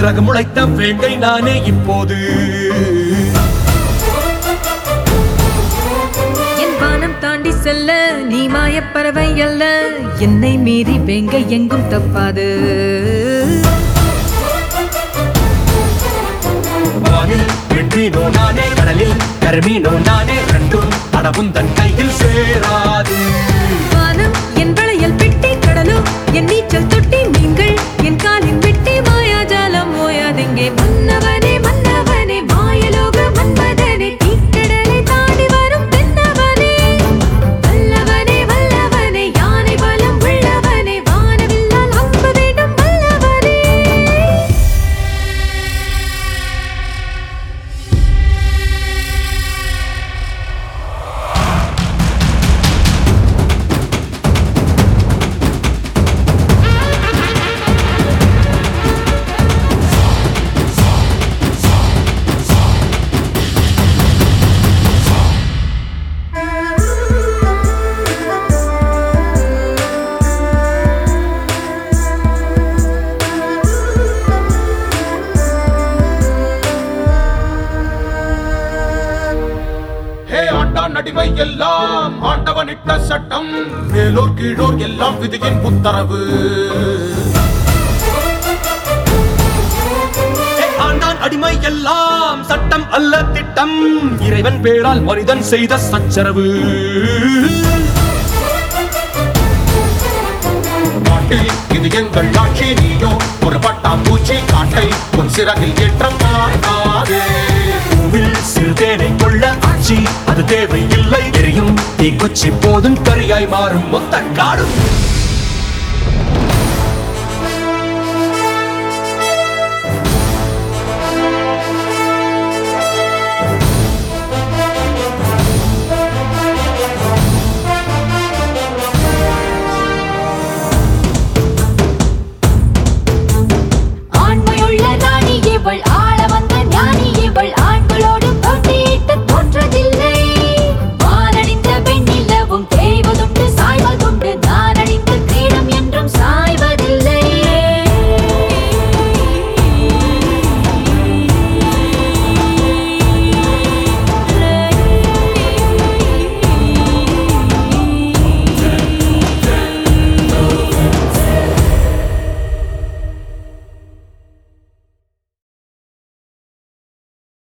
சிறகு முளைத்த வேங்கை நானே இப்போது என் வானம் தாண்டி செல்ல நீ மாயப் பறவை அல்ல என்னை மீறி வேங்கை எங்கும் தப்பாது வானில் வெண்மீனோ நானே கடலில் கருமீனோ நானே ரெண்டும் அடவும் தன் கையில் சேராது வானம் என் வளையல் பெட்டி கடலோ என் நீச்சல் தொட்டி நீங்கள் என் காலின் வெட்டி மாயாஜாலம் ஓயாதெங்கே மன்னவனே மன்னவனே மாயலோக மன்மதனே தீக்கடலை தாண்டி வரும் தென்னவனே வல்லவனே வல்லவனே யானை பலம் உள்ளவனே வானவில்லால் அம்பு வேண்டும் வல்லவனே ஹே ஆண்டான் அடிமை எல்லாம் ஆண்டவனிட்ட சட்டம் மேலோர் கீழோர் எல்லாம் விதியின் உத்தரவு ஹே, ஆண்டான் அடிமை எல்லாம் சட்டம் அல்ல திட்டம் இறைவன் பேரால் மனிதன் செய்த சச்சரவு நாட்டில் இது எங்கள் ஆட்சி நீயோ ஒரு பட்டாம்பூச்சி காட்டை உன் சிறகில் ஏற்றம் மாட்டாதே பூவில் சிறுதேனை கொள்ள ஆட்சி அது தேவையில்லை எரியும் தீக்குச்சி போதும் கரியாய் மாறும் மொத்த காடும்